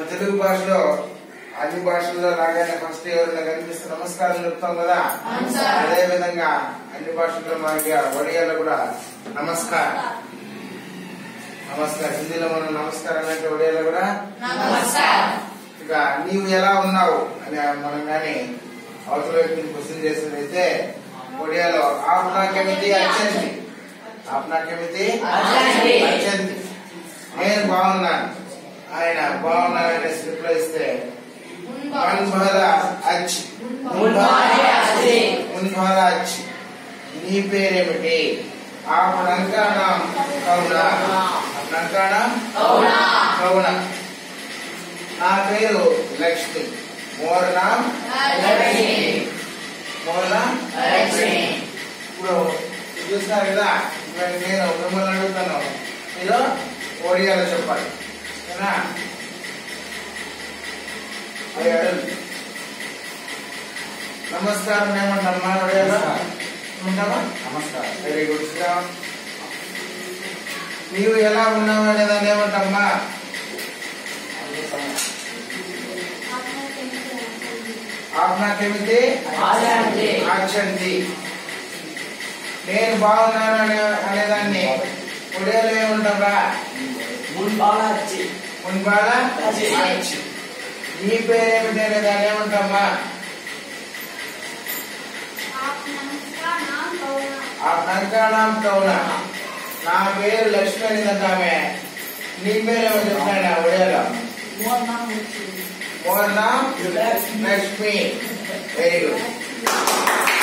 తెలుగు భాషలో అన్ని భాషల్లో లాగానే ఫస్ట్ ఎవరైనా కనిపిస్తే నమస్కారం చెప్తాం కదా అవును సార్. అదే విధంగా అన్ని భాషల్లో మనకి ఒడియాలో కూడా నమస్కారం నమస్కారం హిందీలో మనం నమస్కారం అంటే ఒడియాలో కూడా నమస్కారం ఇక నీవు ఎలా ఉన్నావు అని మనం కానీ అవతల వ్యక్తిని క్వశ్చన్ చేసినట్లయితే ఒడియాలో ఆప్నా కెమితి అచ్చంది ఆప్నా కెమితి అచ్చంది. అచ్చంది నేను బాగున్నాను ఆయన బాగున్నానంటే రిప్లై ఇస్తే మన్ బహలా అచ్ మున్బాలే అచ్చి. మున్ బహలా అచ్ నీ పేరేమిటి ఆపడంకాణం కౌన అపడంకాణం కౌన. కౌన నా పేరు లక్ష్మి మోర్ నామ్ లక్ష్మి. మోర్ నామ్ లక్ష్మి. ఇప్పుడు చూస్తున్నారు కదా ఇప్పుడు నేను మిమ్మల్ని అడుగుతాను మీరు ఓడియాలో చెప్పాలి ఓకేనా అది అడగండి. నమస్కారం ఏమంటామా ఒడియాలో ఉంటామా నమస్కారం వెరీ గుడ్ శ్రీరామ్ నీవు ఎలా ఉన్నావు అనేదాన్ని ఏమంటామా ఆప్నా కెమితి ఆచండి. ఆచండి నేను బాగున్నాను అనే అనేదాన్ని ఒడియాలో ఏమంటారా మున్బాలాచి మున్బాల అచ్చి. అచ్చి. నీ పేరేమిటి అనేదాన్ని ఏమంటామా ఆ నంకాణం కౌన నా పేరు లక్ష్మి అనేదంటామే నీ పేరు ఏమో చెప్తాడా ఒడియాలో మోహన్ లక్ష్మి వెరీ గుడ్